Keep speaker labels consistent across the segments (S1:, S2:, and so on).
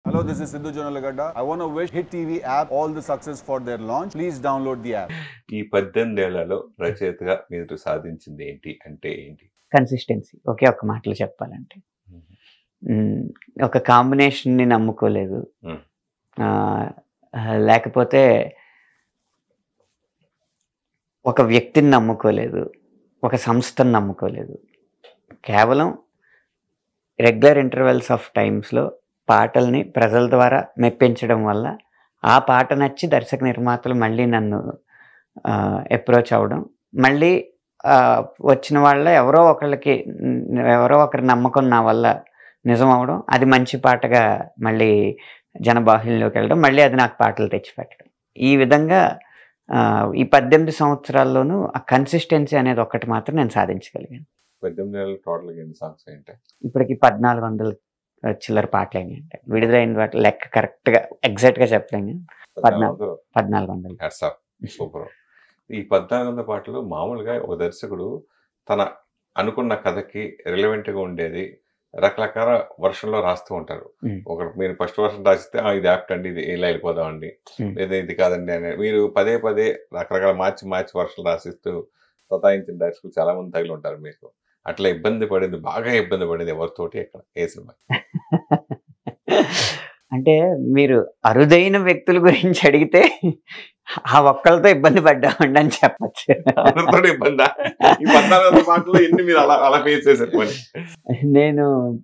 S1: Hello, this is Sidhu Jonalagada. I want to wish Hit TV app all the success for their launch. Please download the app.
S2: ఈ పద్దెనిమిదేళ్లలో రచయితగా మీరు సాధించింది ఏంటి అంటే ఏంటి
S3: consistency ఒకే ఒక మాటలో చెప్పాలంటే మ్, ఒక కాంబినేషన్ని నమ్ముకోలేదు
S2: మ్.
S3: ఆ, లేకపోతే ఒక వ్యక్తిని నమ్ముకోలేదు ఒక సంస్థను నమ్ముకోలేదు కేవలం రెగ్యులర్ ఇంటర్వెల్స్ ఆఫ్ టైమ్స్లో పాటల్ని ప్రజల ద్వారా మెప్పించడం వల్ల ఆ పాట నచ్చి దర్శక నిర్మాతలు మళ్ళీ నన్ను అప్రోచ్ అవ్వడం మళ్ళీ ఆ, వచ్చిన వాళ్ళ ఎవరో ఒకళ్ళకి మ్, ఎవరో ఒకరి నమ్మకం నా వల్ల నిజం అవడం అది మంచి పాటగా మళ్ళీ జనబాహుల్యంలోకి వెళ్ళడం మళ్ళీ అది నాకు పాటలు తెచ్చిపెట్టడం ఈ విధంగా ఆ, ఈ పద్దెనిమిది సంవత్సరాల్లోనూ ఆ కన్సిస్టెన్సీ అనేది ఒక్కటి మాత్రం నేను సాధించగలిగాను
S2: పద్దెనిమిది ఏళ్ళ టోటల్ ఎన్ని సాంగ్స్ ఏంటి
S3: ఇప్పటికి పద్నాలుగు వందల చిల్లర పాటలు అయినాయి అంటే విడుదలైన వాటి లెక్క కరెక్ట్గా ఎగ్జాక్ట్గా చెప్పలేను పద్నాలుగు. పద్నాలుగు వందలు
S2: హ్యాట్సాప్ సూపర్ ఈ పద్నాలుగు వందల పాటలు మామూలుగా ఒక దర్శకుడు తన అనుకున్న కథకి రిలవెంట్ గా ఉండేది రకరకాల వర్షంలో రాస్తూ ఉంటారు
S3: మ్.
S2: ఒకటి మీరు ఫస్ట్ వర్షన్ రాసిస్తే "ఆ, ఇది యాప్ట్ అండి ఇది ఇలా వెళ్ళిపోదామండి
S3: మ్.
S2: లేదా ఇది కాదండి అని మీరు పదే పదే రకరకాల మార్చి మార్చి వర్షాలు రాసిస్తూ సతాయించిన దర్శకులు చాలా మంది తగిలి ఉంటారు మీకు అట్లా ఇబ్బంది పడింది బాగా ఇబ్బంది పడింది ఎవరితోటి ఎక్కడ ఏ సినిమా
S3: అంటే మీరు అరుదైన వ్యక్తుల గురించి అడిగితే ఆ ఒక్కళ్ళతో ఇబ్బంది పడ్డామండి అని చెప్పచ్చు
S2: అందరితో ఇబ్బందా ఈ పద్నాలుగు వందల పాటలు ఎన్ని మీరు అలా అలా ఫేస్ చేశారు పని
S3: నేను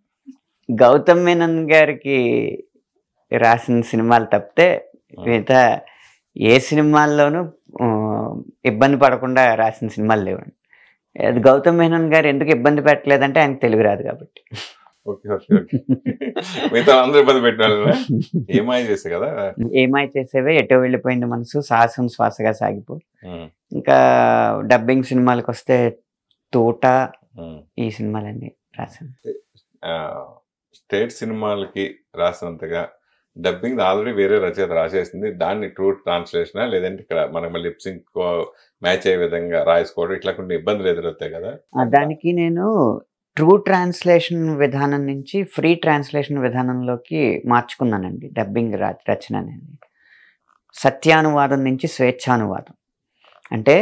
S3: గౌతమ్ మేనన్ గారికి రాసిన సినిమాలు తప్పితే మిగతా ఏ సినిమాల్లోనూ ఆ, ఇబ్బంది పడకుండా రాసిన సినిమాలు లేవండి అది గౌతమ్ మేనన్ గారు ఎందుకు ఇబ్బంది పెట్టలేదంటే ఆయనకు తెలుగు రాదు కాబట్టి
S2: ఓకే ఓకే ఓకే మిగతా అందరూ ఇబ్బంది పెట్టారు ఏమాయి చేసే కదా
S3: ఏమై చేసేవే ఎటో వెళ్ళిపోయింది మనసు సాహసం శ్వాసగా సాగిపో
S2: ఉమ్,
S3: ఇంకా డబ్బింగ్ సినిమాలకు వస్తే తోట
S2: ఉమ్.
S3: ఈ సినిమాలన్నీ రాశాను
S2: ఆ, స్టేట్ సినిమాలకి రాసినంతగా డబ్బింగ్ ఆల్రెడీ వేరే రచయిత రాసేసింది దాన్ని ట్రూ ట్రాన్స్లేషన్ లేదంటే ఇక్కడ మనకి లిప్సింగ్ మ్యాచ్ అయ్యే విధంగా రాసుకోవడం ఇట్లా కొన్ని ఇబ్బందులు ఎదురవుతాయి కదా
S3: ఆ, దానికి నేను ట్రూ ట్రాన్స్లేషన్ విధానం నుంచి ఫ్రీ ట్రాన్స్లేషన్ విధానంలోకి మార్చుకున్నానండి డబ్బింగ్ ర- రచన అనేది సత్యానువాదం నుంచి స్వేచ్ఛానువాదం అంటే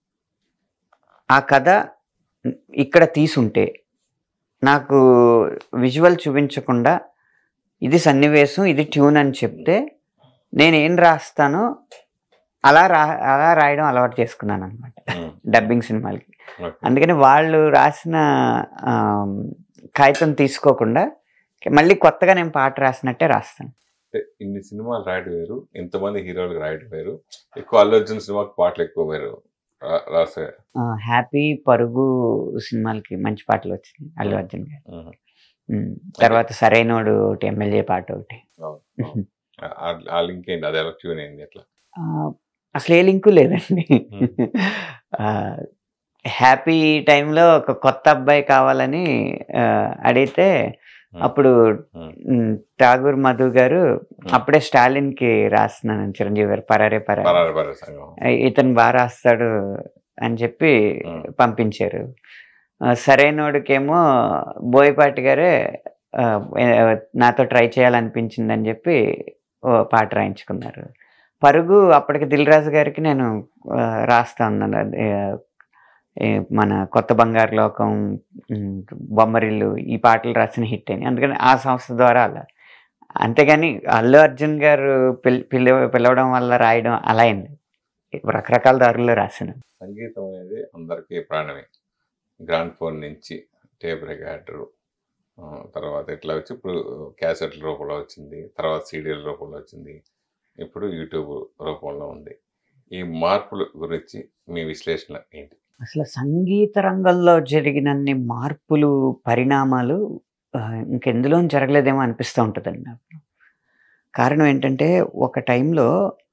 S3: ఆ కథ ఇక్కడ తీసుంటే నాకు విజువల్ చూపించకుండా ఇది సన్నివేశం ఇది ట్యూన్ అని చెప్తే నేను ఏం రాస్తానో అలా రా అలా రాయడం అలవాటు చేసుకున్నాను అనమాట
S2: ఉమ్,
S3: డబ్బింగ్ సినిమాలకి
S2: ఓకే.
S3: అందుకని వాళ్ళు రాసిన ఆమ్, కాగితం తీసుకోకుండా మళ్ళీ కొత్తగా నేను పాట రాసినట్టే రాస్తాను
S2: అంటే ఇన్ని సినిమాలు రాయడం వేరు ఇంతమంది హీరోలు రాయడం వేరు ఎక్కువ అల్లు అర్జున్ సినిమాకి పాటలు ఎక్కువ వేరు రా- రాసే
S3: ఆ, హ్యాపీ పరుగు సినిమాలకి మంచి పాటలు వచ్చినాయి అల్లు అర్జున్ గారు
S2: ఉమ్,
S3: ఉమ్, తర్వాత సరైనోడు ఒకటి ఎమ్మెల్యే పాట ఒకటి
S2: అవును, అవును. ఆ- ఆ లింక్ ఏంటి అది ఎలా ట్యూన్ అయింది ఎట్లా
S3: ఆ, అసలు ఏ లింకు లేదండి ఆ, హ్యాపీ టైంలో ఒక కొత్త అబ్బాయి కావాలని ఆ, అడిగితే అప్పుడు
S2: ఉమ్,
S3: ఉమ్, ఠాగూర్ మధు గారు అప్పుడే స్టాలిన్ కి రాస్తున్నాను చిరంజీవి గారు పరారే పరారే
S2: పరారు పరారు సంఘం
S3: ఇతను బాగా రాస్తాడు అని చెప్పి
S2: Hmm.
S3: పంపించారు ఆ, సరైనోడికేమో బోయపాటి గారే ఆ, ఏ- నాతో ట్రై చేయాలనిపించింది అని చెప్పి ఓ పాట రాయించుకున్నారు పరుగు అప్పటికి దిల్ రాజు గారికి నేను ఆ, రాస్తా ఉన్నాను అది, ఆ, ఏ, మన కొత్త బంగారు లోకం ఉమ్, బొమ్మరిల్లు ఈ పాటలు రాసిన హిట్ అని అందుకని ఆ సంస్థ ద్వారా అలా అంతేగాని అల్లు అర్జున్ గారు పిల్ పిలవ పిలవడం వల్ల రాయడం అలా అయింది రకరకాల దారుల్లో రాశాను
S2: సంగీతం అనేది అందరికీ ప్రాణమే గ్రాండ్ ఫోన్ నుంచి టేప్ రికార్డర్ తర్వాత ఇట్లా వచ్చి ఇప్పుడు క్యాసెట్ల రూపంలో వచ్చింది తర్వాత సీడీల రూపంలో వచ్చింది ఇప్పుడు యూట్యూబ్ రూపంలో ఉంది ఈ మార్పుల గురించి మీ విశ్లేషణ ఏంటి
S3: అసలు సంగీత రంగంలో జరిగినన్ని మార్పులు పరిణామాలు ఆ, ఇంకెందులో జరగలేదేమో అనిపిస్తూ ఉంటుందండి నాకు కారణం ఏంటంటే ఒక టైంలో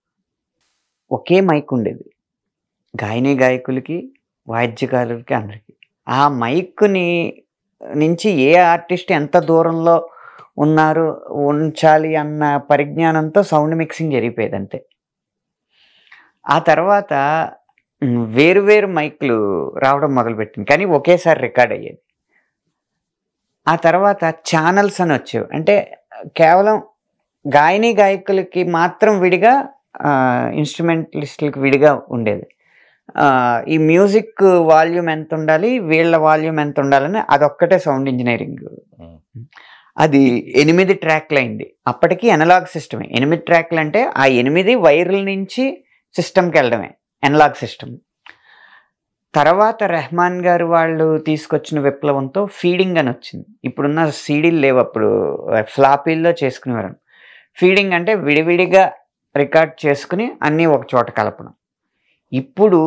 S3: ఒకే మైక్ ఉండేది గాయని గాయకులకి వాయిద్యకారులకి అందరికీ ఆ మైక్ని నుంచి ఏ ఆర్టిస్ట్ ఎంత దూరంలో ఉన్నారు ఉంచాలి అన్న పరిజ్ఞానంతో సౌండ్ మిక్సింగ్ జరిగిపోయేది అంతే ఆ తర్వాత ఉమ్, వేరు వేరు మైక్లు రావడం మొదలుపెట్టింది కానీ ఒకేసారి రికార్డ్ అయ్యేది ఆ తర్వాత ఛానల్స్ అని వచ్చేవి అంటే కేవలం గాయని గాయకులకి మాత్రం విడిగా ఇన్స్ట్రుమెంటలిస్టులకి విడిగా ఉండేది ఆ, ఈ మ్యూజిక్ వాల్యూమ్ ఎంత ఉండాలి వీళ్ళ వాల్యూమ్ ఎంత ఉండాలని అదొక్కటే సౌండ్ ఇంజనీరింగ్
S2: ఉమ్.
S3: అది ఎనిమిది ట్రాక్లు అయింది అప్పటికి అనలాగ్ సిస్టమే ఎనిమిది ట్రాక్లు అంటే ఆ ఎనిమిది వైర్ల నుంచి సిస్టమ్కి వెళ్ళడమే అనలాగ్ సిస్టమ్ తర్వాత రెహమాన్ గారు వాళ్ళు తీసుకొచ్చిన విప్లవంతో ఫీడింగ్ అని వచ్చింది ఇప్పుడున్న సీడీలు లేవు అప్పుడు ఫ్లాపీల్లో చేసుకునేవారు ఫీడింగ్ అంటే విడివిడిగా రికార్డ్ చేసుకుని అన్నీ ఒక చోట కలపడం ఇప్పుడు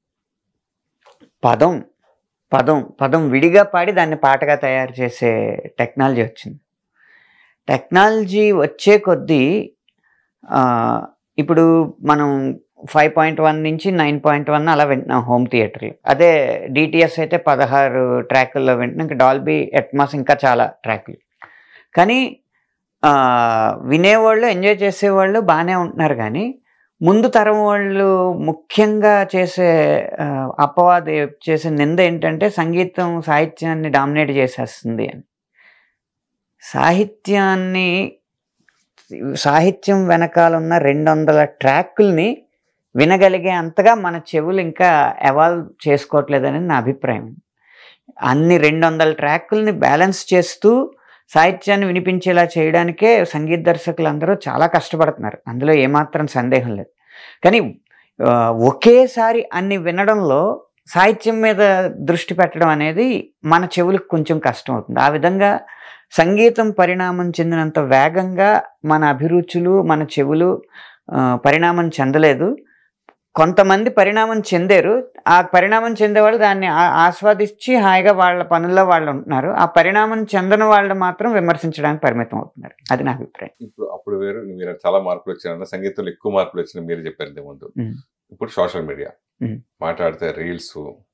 S3: పదం పదం పదం విడిగా పాడి దాన్ని పాటగా తయారు చేసే టెక్నాలజీ వచ్చింది టెక్నాలజీ వచ్చే కొద్దీ ఆ, ఇప్పుడు మనం ఫైవ్ పాయింట్ వన్ నుంచి నైన్ పాయింట్ వన్ అలా వింటున్నాం హోమ్ థియేటర్లు అదే డిటిఎస్ అయితే పదహారు ట్రాకుల్లో వింటున్నాం ఇంకా డాల్బీ ఎట్మాస్ ఇంకా చాలా ట్రాకులు కానీ ఆ, వినేవాళ్ళు ఎంజాయ్ చేసేవాళ్ళు బాగానే ఉంటున్నారు కానీ ముందు తరం వాళ్ళు ముఖ్యంగా చేసే ఆ, అపవాది చేసే నింద ఏంటంటే సంగీతం సాహిత్యాన్ని డామినేట్ చేసేస్తుంది అని సాహిత్యాన్ని సాహిత్యం వెనకాల ఉన్న రెండు వందల ట్రాక్కుల్ని వినగలిగే అంతగా మన చెవులు ఇంకా ఎవాల్వ్ చేసుకోవట్లేదని నా అభిప్రాయం అన్ని రెండు వందల ట్రాక్కుల్ని బ్యాలెన్స్ చేస్తూ సాహిత్యాన్ని వినిపించేలా చేయడానికే సంగీత దర్శకులు అందరూ చాలా కష్టపడుతున్నారు అందులో ఏమాత్రం సందేహం లేదు కానీ ఆ, ఒకేసారి అన్ని వినడంలో సాహిత్యం మీద దృష్టి పెట్టడం అనేది మన చెవులకు కొంచెం కష్టం అవుతుంది ఆ విధంగా సంగీతం పరిణామం చెందినంత వేగంగా మన అభిరుచులు మన చెవులు ఆ, పరిణామం చెందలేదు కొంతమంది పరిణామం చెందారు ఆ పరిణామం చెందేవాళ్ళు దాన్ని ఆ- ఆస్వాదించి హాయిగా వాళ్ళ పనుల్లో వాళ్ళు ఉంటున్నారు ఆ పరిణామం చెందని వాళ్ళు మాత్రం విమర్శించడానికి పరిమితం అవుతున్నారు అది నా అభిప్రాయం
S2: ఇప్పుడు అప్పుడు వేరు మీరు చాలా మార్పులు వచ్చాయన్న సంగీతంలో ఎక్కువ మార్పులు వచ్చిన మీరు చెప్పారు ఇంతకు ముందు
S3: ఉమ్.
S2: ఇప్పుడు సోషల్ మీడియా
S3: ఉమ్.
S2: మాట్లాడితే రీల్స్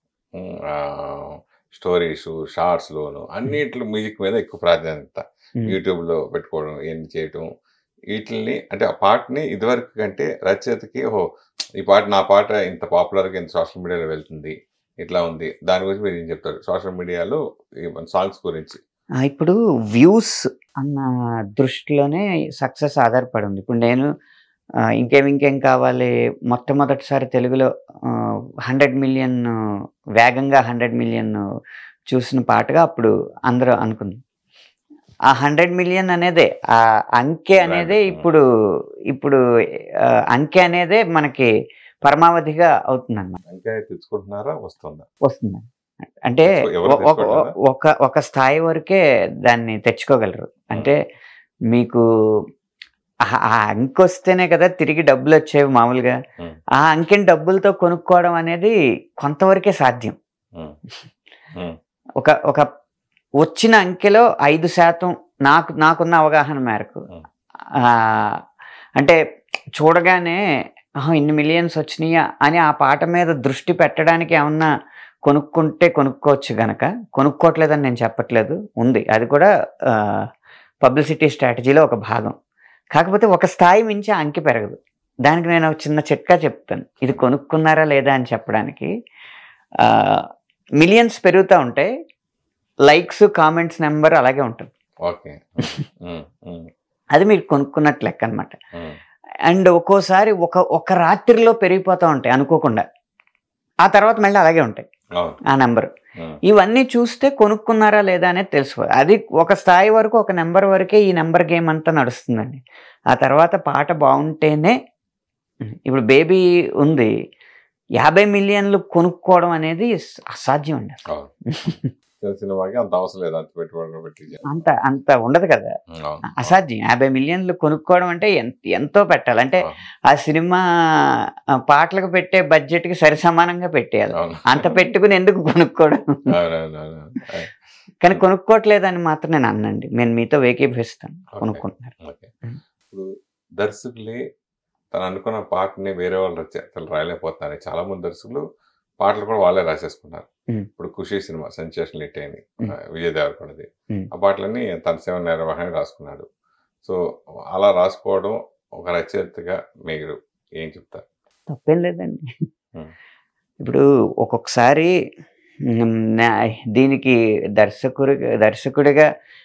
S2: స్టోరీస్ షార్ట్స్ లోను అన్నిట్లో మ్యూజిక్ మీద ఎక్కువ ప్రాధాన్యత
S3: ఉమ్.
S2: యూట్యూబ్ లో పెట్టుకోవడం ఏంటి చేయటం వీటిని అంటే ఆ పాటని ఇదివరకు కంటే రచయితకి ఓహో ఈ పాట నా పాట ఇంత పాపులర్ గా ఇంత సోషల్ మీడియాలో వెళ్తుంది ఇట్లా ఉంది దాని గురించి మీరు ఏం చెప్తారు సోషల్ మీడియాలో సాంగ్స్ గురించి
S3: ఆ, ఇప్పుడు వ్యూస్ అన్న దృష్టిలోనే సక్సెస్ ఆధారపడి ఉంది ఇప్పుడు నేను ఆ, ఇంకేం ఇంకేం కావాలి మొట్టమొదటిసారి తెలుగులో హండ్రెడ్ మిలియన్ వేగంగా హండ్రెడ్ మిలియన్ చూసిన పాటగా అప్పుడు అందరూ అనుకుంది ఆ హండ్రెడ్ మిలియన్ అనేదే ఆ అంకె అనేదే ఇప్పుడు ఇప్పుడు ఆ, అంకె అనేదే మనకి పరమావధిగా అవుతుంది
S2: ఇంకా తెచ్చుకుంటున్నారా వస్తుందా
S3: వస్తుంది అంటే
S2: ఎవరు
S3: ఒ- ఒక-
S2: తెచ్చుకోగలరా?
S3: ఒక ఒక స్థాయి వరకే దాన్ని తెచ్చుకోగలరు అంటే మీకు ఆ- ఆ అంకె వస్తేనే కదా తిరిగి డబ్బులు వచ్చేవి మామూలుగా
S2: Hmm.
S3: ఆ అంకెని డబ్బులతో కొనుక్కోవడం అనేది కొంతవరకే సాధ్యం
S2: ఉమ్. ఉమ్.
S3: ఒక ఒక వచ్చిన అంకెలో ఐదు శాతం నాకు నాకున్న అవగాహన మేరకు
S2: Hmm.
S3: ఆ, అంటే చూడగానే "ఆహా, ఇన్ని మిలియన్స్ వచ్చినాయా అని ఆ పాట మీద దృష్టి పెట్టడానికి ఏమన్నా కొనుక్కుంటే కొనుక్కోవచ్చు గనక కొనుక్కోవట్లేదని నేను చెప్పట్లేదు ఉంది అది కూడా పబ్లిసిటీ స్ట్రాటజీలో ఒక భాగం కాకపోతే ఒక స్థాయి మించి ఆ అంకె పెరగదు దానికి నేను ఒక చిన్న చిట్కా చెప్తాను ఇది కొనుక్కున్నారా లేదా అని చెప్పడానికి మిలియన్స్ పెరుగుతూ ఉంటాయి లైక్స్ కామెంట్స్ నెంబర్ అలాగే ఉంటుంది
S2: ఓకే ఉమ్. ఉమ్.
S3: అది మీరు కొనుక్కున్నట్లు లెక్క అనమాట
S2: ఉమ్.
S3: అండ్ ఒక్కోసారి ఒక ఒక రాత్రిలో పెరిగిపోతూ ఉంటాయి అనుకోకుండా ఆ తర్వాత మళ్ళీ అలాగే ఉంటాయి
S2: అవును
S3: ఆ నెంబర్
S2: ఉమ్.
S3: ఇవన్నీ చూస్తే కొనుక్కున్నారా లేదా అనేది తెలుసు అది ఒక స్థాయి వరకు ఒక నెంబర్ వరకే ఈ నెంబర్ గేమ్ అంతా నడుస్తుందండి ఆ తర్వాత పాట బాగుంటేనే ఇప్పుడు బేబీ ఉంది యాభై మిలియన్లు కొనుక్కోవడం అనేది అసాధ్యం అండి అసలు.
S2: అవును చిన్న సినిమాకి అంత అవసరం లేదు అంత పెట్టుబడి పెట్టి చేయాలి.
S3: అంత అంత ఉండదు కదా
S2: ఉమ్, అవును.
S3: అసాధ్యం యాభై మిలియన్లు కొనుక్కోవడం అంటే ఎంత ఎంతో పెట్టాలి అంటే
S2: అవును.
S3: ఆ సినిమా ఆ, పాటలకు పెట్టే బడ్జెట్ కి సరి సమానంగా పెట్టేయాలి
S2: అవును.
S3: అంత పెట్టుకుని ఎందుకు కొనుక్కోవడం
S2: అవును, అవును, అవును.
S3: కానీ కొనుక్కోవట్లేదని మాత్రం నేను అన్నండి నేను మీతో వేకీభవిస్తాను
S2: ఓకే.
S3: కొనుక్కుంటున్నారు
S2: ఓకే. ఇప్పుడు దర్శకులే తను అనుకున్న పాటని వేరే వాళ్ళు రచ- అసలు రాయలేకపోతున్నారు చాలా మంది దర్శకులు పాటలు కూడా వాళ్ళే రాసేసుకున్నారు
S3: మ్మ్.
S2: ఇప్పుడు ఖుషి సినిమా సెన్సేషన్ హిట్ అయింది
S3: మ్మ్.
S2: ఆ, విజయ్ దేవరకొండది
S3: మ్మ్.
S2: ఆ పాటలన్నీ తన సేవ నిర్వహణ రాసుకున్నాడు సో అలా రాసుకోవడం ఒక రచయితగా మీరు ఏం చెప్తారు
S3: తప్పేం లేదండి
S2: Hmm.
S3: ఇప్పుడు ఒక్కొక్కసారి మ్, నా- దీనికి దర్శకుడి దర్శకుడిగా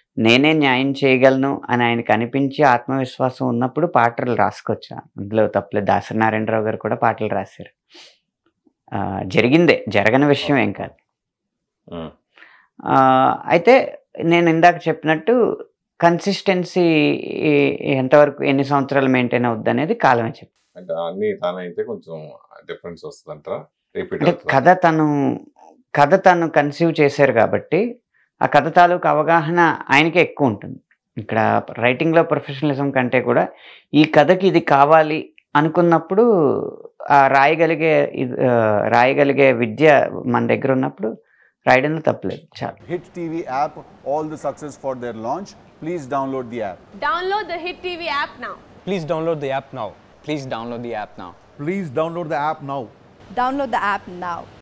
S3: నేనే న్యాయం చేయగలను అని ఆయనకు అనిపించి ఆత్మవిశ్వాసం ఉన్నప్పుడు పాటలు రాసుకోవచ్చు అందులో తప్పలేదు దాసనారాయణరావు గారు కూడా పాటలు రాశారు ఆ, జరిగిందే జరగని విషయం ఏం కాదు
S2: ఉమ్,
S3: ఆ, అయితే నేను ఇందాక చెప్పినట్టు కన్సిస్టెన్సీ ఎంతవరకు ఎన్ని సంవత్సరాలు మెయింటైన్ అవుద్ది అనేది కాలమే చెప్పి
S2: అంటే అన్ని తానైతే కొంచెం డిఫరెన్స్ వస్తుందంటారా రిపీట్
S3: అంటే కథ తను కథ తను కన్సీవ్ చేశారు కాబట్టి ఆ కథ తాలూకు అవగాహన ఆయనకే ఎక్కువ ఉంటుంది ఇక్కడ రైటింగ్లో ప్రొఫెషనలిజం కంటే కూడా ఈ కథకి ఇది కావాలి అనుకున్నప్పుడు ఆ రాయగలిగే ఇది, ఆ, రాయగలిగే విద్య మన దగ్గర ఉన్నప్పుడు రాయడంలో తప్పలేదు చాలా
S1: Hit TV app, all the success for their launch. Please download the app.
S4: Download the Hit TV app now.
S5: Please download the app now.
S6: Please download the app now.
S7: Please download the app now.
S8: Download the app now.